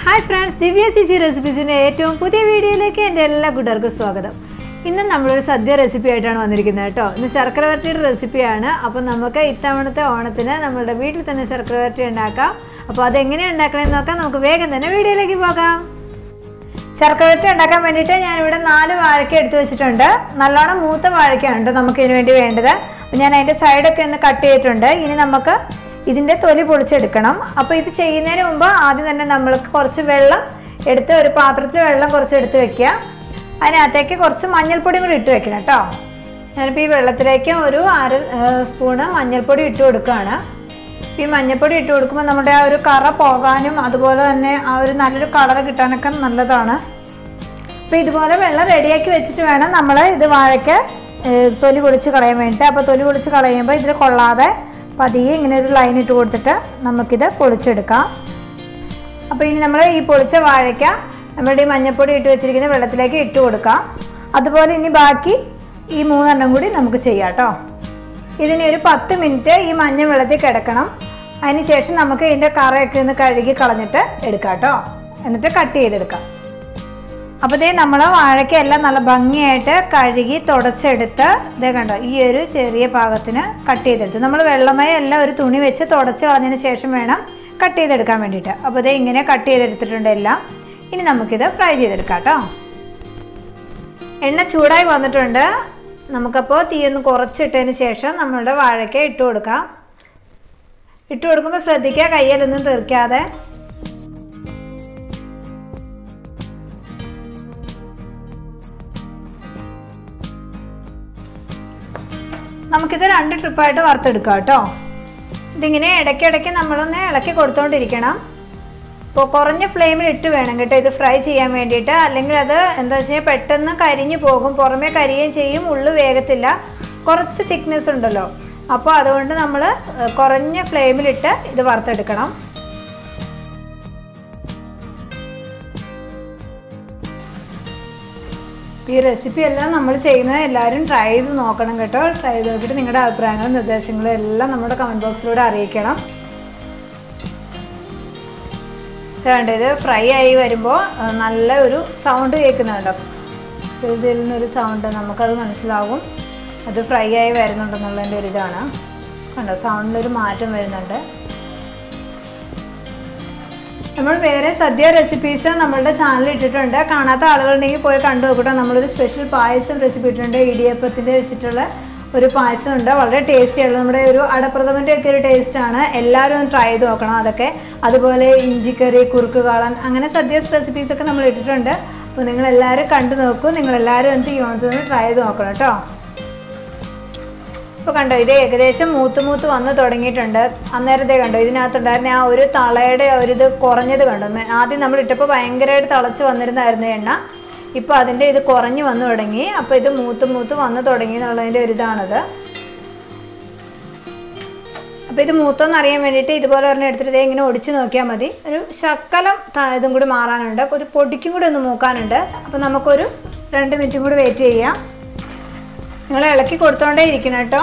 hi friends Divya C C റെസിപ്പീസിൻ്റെ ഏറ്റവും പുതിയ വീഡിയോയിലേക്ക് എൻ്റെ എല്ലാ കൂട്ടുകാർക്കും സ്വാഗതം ഇന്ന് നമ്മളൊരു സദ്യ റെസിപ്പി ആയിട്ടാണ് വന്നിരിക്കുന്നത് കേട്ടോ ഇന്ന് ശർക്കര വരട്ടിയുടെ റെസിപ്പിയാണ് അപ്പോൾ നമുക്ക് ഇത്തവണത്തെ ഓണത്തിന് നമ്മളുടെ വീട്ടിൽ തന്നെ ശർക്കര വരട്ടി ഉണ്ടാക്കാം അപ്പോൾ അതെങ്ങനെയാണ് ഉണ്ടാക്കണമെന്ന് നോക്കാം നമുക്ക് വേഗം തന്നെ വീഡിയോയിലേക്ക് പോകാം ശർക്കര വരട്ടി ഉണ്ടാക്കാൻ വേണ്ടിയിട്ട് ഞാനിവിടെ നാല് വാഴയ്ക്ക എടുത്ത് വെച്ചിട്ടുണ്ട് നല്ലോണം മൂത്ത വാഴയ്ക്കാണ് കേട്ടോ നമുക്ക് ഇതിന് വേണ്ടി വേണ്ടത് അപ്പോൾ ഞാൻ അതിൻ്റെ സൈഡൊക്കെ ഒന്ന് കട്ട് ചെയ്തിട്ടുണ്ട് ഇനി നമുക്ക് ഇതിൻ്റെ തൊലി പൊളിച്ചെടുക്കണം അപ്പോൾ ഇത് ചെയ്യുന്നതിന് മുമ്പ് ആദ്യം തന്നെ നമ്മൾക്ക് കുറച്ച് വെള്ളം എടുത്ത് ഒരു പാത്രത്തിൽ വെള്ളം കുറച്ച് എടുത്ത് വെക്കുക അതിനകത്തേക്ക് കുറച്ച് മഞ്ഞൾപ്പൊടിയും കൂടി ഇട്ട് വെക്കണം കേട്ടോ ഞാനിപ്പോൾ ഈ വെള്ളത്തിലേക്ക് ഒരു അര ഏഹ്, സ്പൂണ് മഞ്ഞൾപ്പൊടി ഇട്ട് കൊടുക്കുകയാണ് ഈ മഞ്ഞൾപ്പൊടി ഇട്ട് കൊടുക്കുമ്പോൾ നമ്മുടെ ആ ഒരു കറ പോകാനും അതുപോലെ തന്നെ ആ ഒരു നല്ലൊരു കളർ കിട്ടാനൊക്കെ നല്ലതാണ് അപ്പോൾ ഇതുപോലെ വെള്ളം റെഡിയാക്കി വെച്ചിട്ട് വേണം നമ്മൾ ഇത് വാഴയ്ക്ക് ഏഹ്, തൊലി പൊളിച്ച് കളയാൻ വേണ്ടിയിട്ട് അപ്പോൾ തൊലി പൊളിച്ച് കളയുമ്പോൾ ഇതിൽ കൊള്ളാതെ പതിയെ ഇങ്ങനെ ഒരു ലൈൻ ഇട്ട് കൊടുത്തിട്ട് നമുക്കിത് പൊളിച്ചെടുക്കാം അപ്പോൾ ഇനി നമ്മൾ ഈ പൊളിച്ച വാഴയ്ക്ക നമ്മുടെ ഈ മഞ്ഞൾപ്പൊടി ഇട്ട് വെച്ചിരിക്കുന്ന വെള്ളത്തിലേക്ക് ഇട്ട് കൊടുക്കാം അതുപോലെ ഇനി ബാക്കി ഈ മൂന്നെണ്ണം കൂടി നമുക്ക് ചെയ്യാം കേട്ടോ ഇതിന് ഒരു പത്ത് മിനിറ്റ് ഈ മഞ്ഞ വെള്ളത്തിൽ കിടക്കണം അതിന് ശേഷം നമുക്ക് ഇതിൻ്റെ കറയൊക്കെ ഒന്ന് കഴുകി കളഞ്ഞിട്ട് എടുക്കാം കേട്ടോ എന്നിട്ട് കട്ട് ചെയ്തെടുക്കാം അപ്പോൾ ഇതേ നമ്മൾ വാഴയ്ക്ക എല്ലാം നല്ല ഭംഗിയായിട്ട് കഴുകി തുടച്ചെടുത്ത് ഇതേ കണ്ടോ ഈ ഒരു ചെറിയ പാകത്തിന് കട്ട് ചെയ്തെടുത്ത് നമ്മൾ വെള്ളമയം എല്ലാം ഒരു തുണി വെച്ച് തുടച്ച് കളഞ്ഞതിന് ശേഷം വേണം കട്ട് ചെയ്തെടുക്കാൻ വേണ്ടിയിട്ട് അപ്പോൾ ഇതേ ഇങ്ങനെ കട്ട് ചെയ്തെടുത്തിട്ടുണ്ട് എല്ലാം ഇനി നമുക്കിത് ഫ്രൈ ചെയ്തെടുക്കാം കേട്ടോ എണ്ണ ചൂടായി വന്നിട്ടുണ്ട് നമുക്കപ്പോൾ തീ ഒന്ന് കുറച്ചിട്ടതിന് ശേഷം നമ്മളുടെ വാഴയ്ക്ക ഇട്ട് കൊടുക്കാം ഇട്ട് കൊടുക്കുമ്പോൾ ശ്രദ്ധിക്കുക കയ്യിലൊന്നും തെറിക്കാതെ നമുക്കിത് രണ്ട് ട്രിപ്പായിട്ട് വറുത്തെടുക്കാം കേട്ടോ ഇതിങ്ങനെ ഇടയ്ക്കിടയ്ക്ക് നമ്മളൊന്ന് ഇളക്കി കൊടുത്തോണ്ടിരിക്കണം ഇപ്പോൾ കുറഞ്ഞ ഫ്ലെയിമിൽ ഇട്ട് വേണം കേട്ടോ ഇത് ഫ്രൈ ചെയ്യാൻ വേണ്ടിയിട്ട് അല്ലെങ്കിൽ അത് എന്താ വെച്ച് കഴിഞ്ഞാൽ പെട്ടെന്ന് കരിഞ്ഞു പോകും പുറമേ കരിയുകയും ചെയ്യും ഉള്ളു വേഗത്തില്ല കുറച്ച് തിക്നെസ് ഉണ്ടല്ലോ അപ്പോൾ അതുകൊണ്ട് നമ്മൾ കുറഞ്ഞ ഫ്ലെയിമിലിട്ട് ഇത് വറുത്തെടുക്കണം ഈ റെസിപ്പി എല്ലാം നമ്മൾ ചെയ്യുന്നത് എല്ലാവരും ട്രൈ ചെയ്ത് നോക്കണം കേട്ടോ ട്രൈ ചെയ്ത് നോക്കിയിട്ട് നിങ്ങളുടെ അഭിപ്രായങ്ങളും നിർദ്ദേശങ്ങളും എല്ലാം നമ്മുടെ കമൻറ്റ് ബോക്സിലൂടെ അറിയിക്കണം വേണ്ട ഇത് ഫ്രൈ ആയി വരുമ്പോൾ ആ, നല്ല ഒരു സൗണ്ട് കേൾക്കുന്നുണ്ടോ ഇതിൽ നിന്നൊരു സൗണ്ട് നമുക്കത് മനസ്സിലാവും അത് ഫ്രൈ ആയി വരുന്നുണ്ടെന്നുള്ളതിൻ്റെ ഒരു ഇതാണ് കണ്ടോ സൗണ്ടിലൊരു മാറ്റം വരുന്നുണ്ട് നമ്മൾ വേറെ സദ്യ റെസിപ്പീസ് നമ്മളുടെ ചാനലിൽ ഇട്ടിട്ടുണ്ട് കാണാത്ത ആളുകളുണ്ടെങ്കിൽ പോയി കണ്ടു നോക്കട്ടോ നമ്മളൊരു സ്പെഷ്യൽ പായസം റെസിപ്പി ഇട്ടിട്ടുണ്ട് ഇടിയപ്പത്തിൻ്റെ വെച്ചിട്ടുള്ള ഒരു പായസം ഉണ്ട് വളരെ ടേസ്റ്റി ആണ് നമ്മുടെ ഒരു അടപ്രഥമൻ്റെ ഒക്കെ ഒരു ടേസ്റ്റാണ് എല്ലാവരും ഒന്ന് ട്രൈ ചെയ്ത് നോക്കണം അതൊക്കെ അതുപോലെ ഇഞ്ചിക്കറി കുറുക്ക് കാളൻ അങ്ങനെ സദ്യ റെസിപ്പീസ് ഒക്കെ നമ്മൾ ഇട്ടിട്ടുണ്ട് അപ്പോൾ നിങ്ങൾ എല്ലാവരും കണ്ടു നോക്കൂ നിങ്ങൾ എല്ലാവരും എന്നിട്ട് ഈ ഓണത്തിന് ട്രൈ ചെയ്ത് നോക്കണം കേട്ടോ ഇപ്പോൾ കണ്ടോ ഇത് ഏകദേശം മൂത്ത് മൂത്ത് വന്ന് തുടങ്ങിയിട്ടുണ്ട് അന്നേരത്തെ കണ്ടോ ഇതിനകത്തുണ്ടായിരുന്ന ആ ഒരു തളയുടെ ആ ഒരു ഇത് കുറഞ്ഞത് കണ്ടോ മെ- ആദ്യം നമ്മൾ ഇട്ടപ്പോൾ ഭയങ്കരമായിട്ട് തിളച്ച് വന്നിരുന്നായിരുന്നു എണ്ണ ഇപ്പോൾ അതിൻ്റെ ഇത് കുറഞ്ഞ് വന്നു തുടങ്ങി അപ്പോൾ ഇത് മൂത്ത് മൂത്ത് വന്ന് തുടങ്ങി എന്നുള്ളതിൻ്റെ ഒരു ഇതാണത് അപ്പോൾ ഇത് മൂത്തെന്ന് അറിയാൻ വേണ്ടിയിട്ട് ഇതുപോലെ ഒരെണ്ണം എടുത്തിട്ട് ഇതേ ഇങ്ങനെ ഒടിച്ച് നോക്കിയാൽ മതി ഒരു ശക്കലം ത- ഇതും കൂടി മാറാനുണ്ട് അപ്പോൾ ഒരു പൊടിക്കും കൂടി ഒന്ന് മൂക്കാനുണ്ട് അപ്പോൾ നമുക്കൊരു രണ്ട് മിനിറ്റും കൂടി വെയിറ്റ് ചെയ്യാം നിങ്ങൾ ഇളക്കി കൊടുത്തോണ്ടേ ഇരിക്കണം കേട്ടോ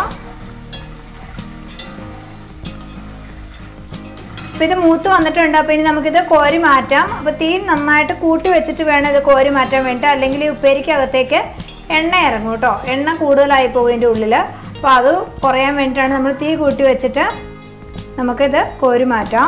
അപ്പോൾ ഇത് മൂത്ത് വന്നിട്ടുണ്ട് അപ്പോൾ ഇനി നമുക്കിത് കോരി മാറ്റാം അപ്പോൾ തീ നന്നായിട്ട് കൂട്ടി വെച്ചിട്ട് വേണം ഇത് കോരി മാറ്റാൻ വേണ്ടിയിട്ട് അല്ലെങ്കിൽ ഈ ഉപ്പേരിക്കകത്തേക്ക് എണ്ണ ഇറങ്ങും കേട്ടോ എണ്ണ കൂടുതലായി പോകും ഇതിൻ്റെ ഉള്ളിൽ അപ്പോൾ അത് കുറയാൻ വേണ്ടിയിട്ടാണ് നമ്മൾ തീ കൂട്ടി വെച്ചിട്ട് നമുക്കിത് കോരി മാറ്റാം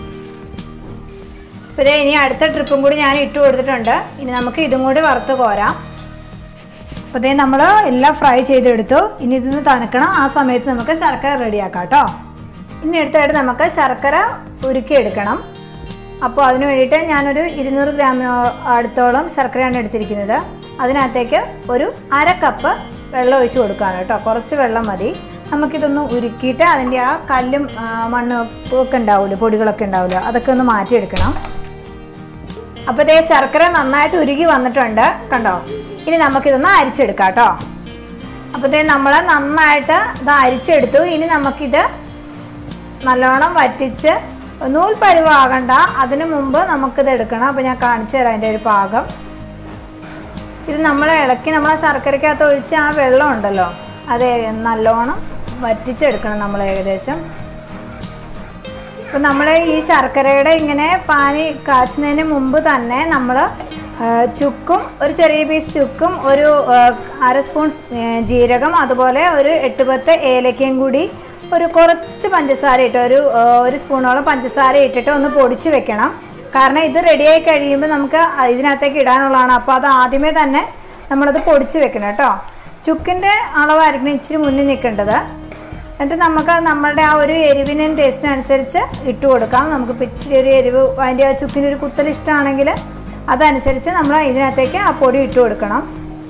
അപ്പോൾ ഇതേ ഇനി അടുത്ത ട്രിപ്പും കൂടി ഞാൻ ഇട്ട് കൊടുത്തിട്ടുണ്ട് ഇനി നമുക്ക് ഇതും കൂടി വറുത്ത് കോരാം അപ്പോൾ ഇതേ നമ്മൾ എല്ലാം ഫ്രൈ ചെയ്തെടുത്തു ഇനി ഇതൊന്ന് തണുക്കണം ആ സമയത്ത് നമുക്ക് ശർക്കര റെഡിയാക്കാം കേട്ടോ ഇനി അടുത്തായിട്ട് നമുക്ക് ശർക്കര ഉരുക്കിയെടുക്കണം അപ്പോൾ അതിന് വേണ്ടിയിട്ട് ഞാനൊരു ഇരുന്നൂറ് ഗ്രാമിനോ അടുത്തോളം ശർക്കരയാണ് എടുത്തിരിക്കുന്നത് അതിനകത്തേക്ക് ഒരു അര കപ്പ് വെള്ളം ഒഴിച്ച് കൊടുക്കുകയാണ് കേട്ടോ കുറച്ച് വെള്ളം മതി നമുക്കിതൊന്ന് ഉരുക്കിയിട്ട് അതിൻ്റെ ആ കല്ലും ആ, മണ്ണും ഒക്കെ ഉണ്ടാവില്ല പൊടികളൊക്കെ ഉണ്ടാവില്ല അതൊക്കെ ഒന്ന് മാറ്റിയെടുക്കണം അപ്പോൾ ഇതേ ശർക്കര നന്നായിട്ട് ഉരുകി വന്നിട്ടുണ്ട് കണ്ടോ ഇനി നമുക്കിതൊന്ന് അരിച്ചെടുക്കാം കേട്ടോ അപ്പോൾ ഇതേ നമ്മൾ നന്നായിട്ട് ഇത് അരിച്ചെടുത്തു ഇനി നമുക്കിത് നല്ലോണം വറ്റിച്ച് നൂൽ പരുവാകണ്ട അതിനു മുമ്പ് നമുക്കിത് എടുക്കണം അപ്പോൾ ഞാൻ കാണിച്ചു തരാം അതിൻ്റെ ഒരു പാകം ഇത് നമ്മൾ ഇളക്കി നമ്മൾ ആ ശർക്കരക്കകത്ത് ഒഴിച്ച് ആ വെള്ളം ഉണ്ടല്ലോ അത് നല്ലോണം വറ്റിച്ചെടുക്കണം നമ്മൾ ഏകദേശം അപ്പം നമ്മൾ ഈ ശർക്കരയുടെ ഇങ്ങനെ പാനി കാച്ചുന്നതിന് മുമ്പ് തന്നെ നമ്മൾ ചുക്കും ഒരു ചെറിയ പീസ് ചുക്കും ഒരു ആ, അര സ്പൂൺ ഏ, ജീരകം അതുപോലെ ഒരു എട്ട് പത്ത് ഏലക്കയും കൂടി ഒരു കുറച്ച് പഞ്ചസാര ഇട്ട് ഒരു ആ, ഒരു സ്പൂണോളം പഞ്ചസാര ഇട്ടിട്ട് ഒന്ന് പൊടിച്ച് വെക്കണം കാരണം ഇത് റെഡിയായി കഴിയുമ്പോൾ നമുക്ക് ഇതിനകത്തേക്ക് ഇടാനുള്ളതാണ് അപ്പോൾ അത് ആദ്യമേ തന്നെ നമ്മളത് പൊടിച്ച് വെക്കണം കേട്ടോ ചുക്കിൻ്റെ അളവായിരിക്കണം ഇച്ചിരി മുന്നിൽ നിൽക്കേണ്ടത് എന്നിട്ട് നമുക്ക് നമ്മളുടെ ആ ഒരു എരിവിനും ടേസ്റ്റിനനുസരിച്ച് ഇട്ട് കൊടുക്കാം നമുക്ക് ഇപ്പം ഇച്ചിരി ഒരു എരിവ് അതിൻ്റെ ആ ചുക്കിന് ഒരു കുത്തൽ ഇഷ്ടമാണെങ്കിൽ അതനുസരിച്ച് നമ്മൾ ഇതിനകത്തേക്ക് ആ പൊടി ഇട്ട് കൊടുക്കണം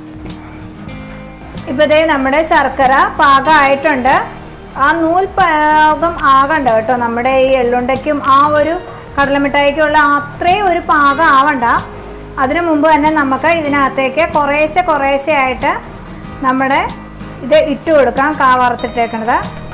ഇപ്പോൾ ഇതേ നമ്മുടെ ശർക്കര പാകമായിട്ടുണ്ട് ആ നൂൽ പാകം ആകണ്ട കേട്ടോ നമ്മുടെ ഈ എള്ളുണ്ടയ്ക്കും ആ ഒരു കടലമിഠായിക്കുള്ള അത്രയും ഒരു പാകം ആവണ്ട അതിനു മുമ്പ് തന്നെ നമുക്ക് ഇതിനകത്തേക്ക് കുറേശ്ശെ കുറേശ്ശെ ആയിട്ട് നമ്മുടെ ഇത് ഇട്ട് കൊടുക്കാം കാ വറുത്തിട്ടേക്കണത്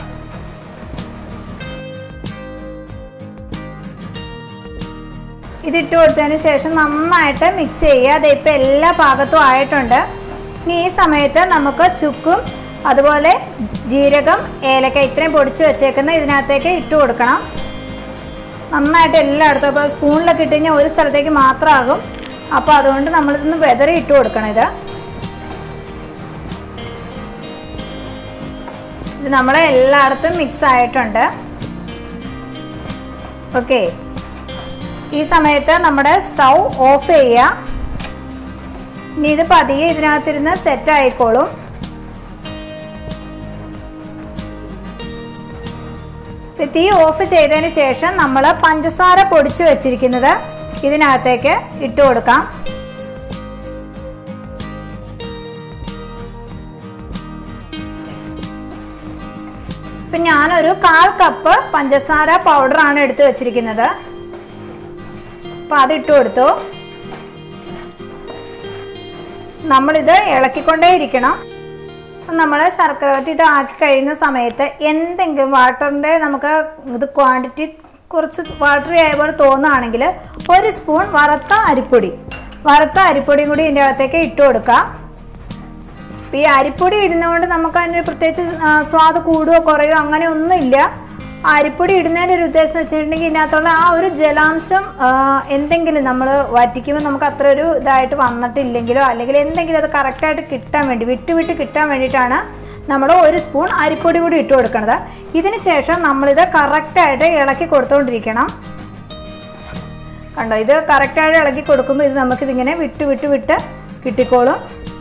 ഇതിട്ട് കൊടുത്തതിന് ശേഷം നന്നായിട്ട് മിക്സ് ചെയ്യുക അത് ഇപ്പം എല്ലാ ഭാഗത്തും ആയിട്ടുണ്ട് ഇനി ഈ സമയത്ത് നമുക്ക് ചുക്കും അതുപോലെ ജീരകം ഏലക്ക ഇത്രയും പൊടിച്ച് വെച്ചേക്കുന്ന ഇതിനകത്തേക്ക് ഇട്ട് കൊടുക്കണം നന്നായിട്ട് എല്ലായിടത്തും അപ്പോൾ സ്പൂണിലൊക്കെ ഇട്ട് കഴിഞ്ഞാൽ ഒരു സ്ഥലത്തേക്ക് മാത്രമാകും അപ്പോൾ അതുകൊണ്ട് നമ്മളിതൊന്ന് വെതറി ഇട്ട് കൊടുക്കണം ഇത് ഇത് നമ്മളെ എല്ലായിടത്തും മിക്സ് ആയിട്ടുണ്ട് ഓക്കെ ഈ സമയത്ത് നമ്മുടെ സ്റ്റൗ ഓഫ് ചെയ്യുക ഇനി ഇത് പതിയെ ഇതിനകത്തിരുന്ന് സെറ്റ് ആയിക്കോളും ഇപ്പം തീ ഓഫ് ചെയ്തതിന് ശേഷം നമ്മൾ പഞ്ചസാര പൊടിച്ചു വെച്ചിരിക്കുന്നത് ഇതിനകത്തേക്ക് ഇട്ട് കൊടുക്കാം ഇപ്പം ഞാനൊരു കാൽ കപ്പ് പഞ്ചസാര പൗഡറാണ് എടുത്തു വെച്ചിരിക്കുന്നത് അപ്പം അത് ഇട്ട് കൊടുത്തു നമ്മളിത് ഇളക്കിക്കൊണ്ടേ ഇരിക്കണം നമ്മൾ ശർക്കര വരട്ടി ഇത് ആക്കി കഴിയുന്ന സമയത്ത് എന്തെങ്കിലും വാട്ടറിൻ്റെ നമുക്ക് ഇത് ക്വാണ്ടിറ്റി കുറച്ച് വാട്ടറി ആയ പോലെ തോന്നുകയാണെങ്കിൽ ഒരു സ്പൂൺ വറുത്ത അരിപ്പൊടി വറുത്ത അരിപ്പൊടിയും കൂടി ഇതിൻ്റെ അകത്തേക്ക് ഇട്ട് കൊടുക്കുക ഇപ്പം ഈ അരിപ്പൊടി ഇടുന്നതുകൊണ്ട് നമുക്ക് അതിന് പ്രത്യേകിച്ച് ആ, സ്വാദ് കൂടുകയോ കുറയോ അങ്ങനെ ഒന്നുമില്ല ആ അരിപ്പൊടി ഇടുന്നതിൻ്റെ ഒരു ഉദ്ദേശം എന്ന് വെച്ചിട്ടുണ്ടെങ്കിൽ ഇതിനകത്തുള്ള ആ ഒരു ജലാംശം ആ, എന്തെങ്കിലും നമ്മൾ വറ്റിക്കുമ്പോൾ നമുക്ക് അത്ര ഒരു ഇതായിട്ട് വന്നിട്ടില്ലെങ്കിലോ അല്ലെങ്കിൽ എന്തെങ്കിലും അത് കറക്റ്റായിട്ട് കിട്ടാൻ വേണ്ടി വിട്ട് വിട്ട് കിട്ടാൻ വേണ്ടിയിട്ടാണ് നമ്മൾ ഒരു സ്പൂൺ അരിപ്പൊടി കൂടി ഇട്ട് കൊടുക്കുന്നത് ഇതിന് ശേഷം നമ്മളിത് കറക്റ്റായിട്ട് ഇളക്കി കൊടുത്തുകൊണ്ടിരിക്കണം കണ്ടോ ഇത് കറക്റ്റായിട്ട് ഇളക്കി കൊടുക്കുമ്പോൾ ഇത് നമുക്കിതിങ്ങനെ വിട്ട് വിട്ട് വിട്ട് കിട്ടിക്കോളും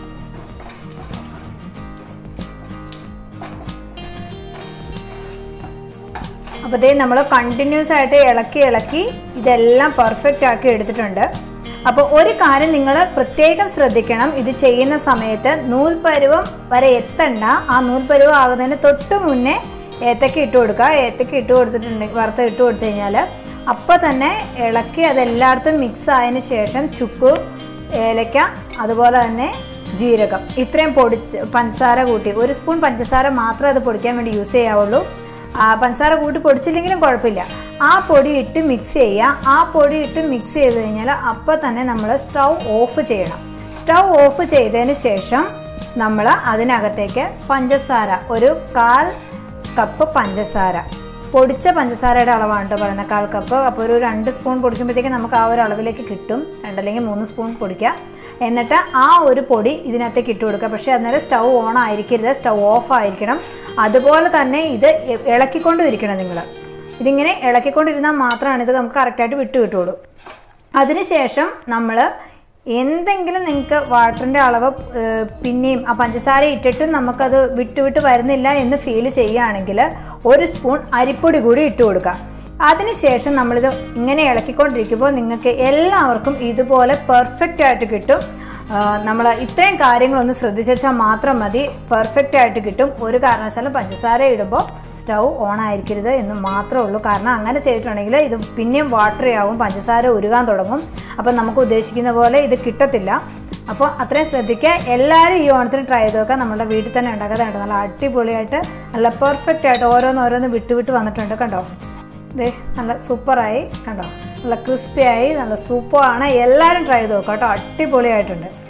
അപ്പോൾ ഇതേ നമ്മൾ കണ്ടിന്യൂസ് ആയിട്ട് ഇളക്കി ഇളക്കി ഇതെല്ലാം പെർഫെക്റ്റ് ആക്കി എടുത്തിട്ടുണ്ട് അപ്പോൾ ഒരു കാര്യം നിങ്ങൾ പ്രത്യേകം ശ്രദ്ധിക്കണം ഇത് ചെയ്യുന്ന സമയത്ത് നൂൽപ്പരുവം വരെ എത്തണ്ട ആ നൂൽപ്പരുവം ആകുന്നതിന് തൊട്ട് മുന്നേ ഏത്തക്ക ഇട്ട് കൊടുക്കുക ഏത്തക്ക ഇട്ട് കൊടുത്തിട്ടുണ്ട് വറുത്ത് ഇട്ട് കൊടുത്തു കഴിഞ്ഞാൽ അപ്പോൾ തന്നെ ഇളക്കി അതെല്ലായിടത്തും മിക്സ് ആയതിനു ശേഷം ചുക്ക് ഏലക്ക അതുപോലെ തന്നെ ജീരകം ഇത്രയും പൊടിച്ച് പഞ്ചസാര കൂട്ടി ഒരു സ്പൂൺ പഞ്ചസാര മാത്രമേ അത് പൊടിക്കാൻ വേണ്ടി യൂസ് ചെയ്യാവുള്ളൂ ആ പഞ്ചസാര കൂട്ടി പൊടിച്ചില്ലെങ്കിലും കുഴപ്പമില്ല ആ പൊടി ഇട്ട് മിക്സ് ചെയ്യുക ആ പൊടി ഇട്ട് മിക്സ് ചെയ്ത് കഴിഞ്ഞാൽ അപ്പോൾ തന്നെ നമ്മൾ സ്റ്റൗ ഓഫ് ചെയ്യണം സ്റ്റൗ ഓഫ് ചെയ്തതിന് ശേഷം നമ്മൾ അതിനകത്തേക്ക് പഞ്ചസാര ഒരു കാൽ കപ്പ് പഞ്ചസാര പൊടിച്ച പഞ്ചസാരയുടെ അളവാണ് കേട്ടോ പറയുന്നത് കാൽ കപ്പ് അപ്പോൾ ഒരു രണ്ട് സ്പൂൺ പൊടിക്കുമ്പോഴത്തേക്ക് നമുക്ക് ആ ഒരു അളവിലേക്ക് കിട്ടും രണ്ടല്ലെങ്കിൽ മൂന്ന് സ്പൂൺ പൊടിക്കുക എന്നിട്ട് ആ ഒരു പൊടി ഇതിനകത്തേക്ക് ഇട്ട് കൊടുക്കുക പക്ഷേ അന്നേരം സ്റ്റൗ ഓൺ ആയിരിക്കരുത് സ്റ്റൗ ഓഫ് ആയിരിക്കണം അതുപോലെ തന്നെ ഇത് ഇ- ഇളക്കിക്കൊണ്ടും ഇരിക്കണം നിങ്ങൾ ഇതിങ്ങനെ ഇളക്കിക്കൊണ്ടിരുന്നാൽ മാത്രമാണ് ഇത് നമുക്ക് കറക്റ്റായിട്ട് വിട്ട് കിട്ടുള്ളൂ അതിനുശേഷം നമ്മൾ എന്തെങ്കിലും നിങ്ങൾക്ക് വാട്ടറിൻ്റെ അളവ് ഏഹ്, പിന്നെയും ആ പഞ്ചസാര ഇട്ടിട്ട് നമുക്കത് വിട്ട് വിട്ട് വരുന്നില്ല എന്ന് ഫീൽ ചെയ്യുകയാണെങ്കിൽ ഒരു സ്പൂൺ അരിപ്പൊടി കൂടി ഇട്ട് കൊടുക്കുക അതിനുശേഷം നമ്മളിത് ഇങ്ങനെ ഇളക്കിക്കൊണ്ടിരിക്കുമ്പോൾ നിങ്ങൾക്ക് എല്ലാവർക്കും ഇതുപോലെ പെർഫെക്റ്റ് ആയിട്ട് കിട്ടും നമ്മൾ ഇത്രയും കാര്യങ്ങളൊന്ന് ശ്രദ്ധിച്ചാൽ മാത്രം മതി പെർഫെക്റ്റ് ആയിട്ട് കിട്ടും ഒരു കാരണവശാലും പഞ്ചസാര ഇടുമ്പോൾ സ്റ്റൗ ഓൺ ആയിരിക്കരുത് എന്ന് മാത്രമേ ഉള്ളൂ കാരണം അങ്ങനെ ചെയ്തിട്ടുണ്ടെങ്കിൽ ഇത് പിന്നെയും വാട്ടറി ആവും പഞ്ചസാര ഉരുകാൻ തുടങ്ങും അപ്പം നമുക്ക് ഉദ്ദേശിക്കുന്ന പോലെ ഇത് കിട്ടത്തില്ല അപ്പോൾ അത്രയും ശ്രദ്ധിക്കുക എല്ലാവരും ഈ ഓണത്തിന് ട്രൈ ചെയ്ത് നോക്കുക നമ്മുടെ വീട്ടിൽ തന്നെ ഉണ്ടാക്കാതെ നല്ല അടിപൊളിയായിട്ട് നല്ല പെർഫെക്റ്റ് ആയിട്ട് ഓരോന്ന് ഓരോന്ന് വിട്ട് വിട്ട് വന്നിട്ടുണ്ട് കണ്ടോ ദേ നല്ല സൂപ്പറായി കണ്ടോ നല്ല ക്രിസ്പി ആയി നല്ല സൂപ്പറാണ് എല്ലാവരും ട്രൈ ചെയ്ത് നോക്കാം കേട്ടോ അടിപൊളിയായിട്ടുണ്ട്